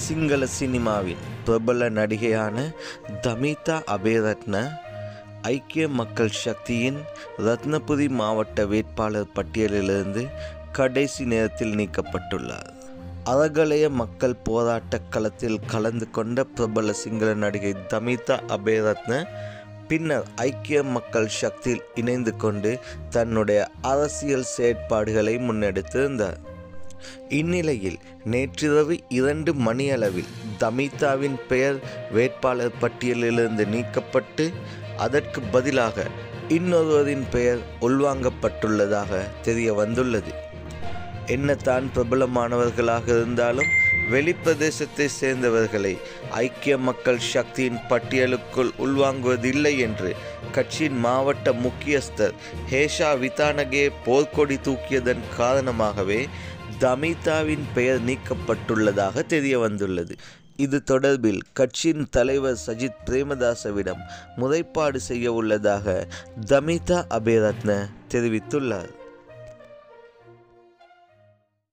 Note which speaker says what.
Speaker 1: சிங்கள சினிமாவின் பிரபல நடிகையான தமிதா அபேரத்ன ஐக்கிய மக்கள் சக்தியின் ரத்னபுரி மாவட்ட வேட்பாளர் பட்டியலிலிருந்து கடைசி நேரத்தில் நீக்கப்பட்டுள்ளார் அறகலைய மக்கள் போராட்ட களத்தில் கலந்து கொண்ட பிரபல சிங்கள நடிகை தமிதா அபேரத்ன பின்னர் ஐக்கிய மக்கள் சக்தியில் இணைந்து கொண்டு தன்னுடைய அரசியல் செயற்பாடுகளை முன்னெடுத்திருந்தார் இந்நிலையில் நேற்றிரவு இரண்டு மணியளவில் தமிதாவின் பெயர் வேட்பாளர் பட்டியலிலிருந்து நீக்கப்பட்டு அதற்கு பதிலாக இன்னொருவரின் பெயர் உள்வாங்கப்பட்டுள்ளதாக தெரிய வந்துள்ளது என்னத்தான் பிரபலமானவர்களாக இருந்தாலும் வெளிப்பிரதேசத்தை சேர்ந்தவர்களை ஐக்கிய மக்கள் சக்தியின் பட்டியலுக்குள் உள்வாங்குவதில்லை என்று கட்சியின் மாவட்ட முக்கியஸ்தர் ஹேஷா விதானகே போர்க்கொடி தூக்கியதன் காரணமாகவே தமிதாவின் பெயர் நீக்கப்பட்டுள்ளதாக தெரிய வந்துள்ளது இது தொடர்பில் கட்சியின் தலைவர் சஜித் பிரேமதாசவிடம் முறைப்பாடு செய்ய உள்ளதாக தமிதா அபேரத்ன தெரிவித்துள்ளார்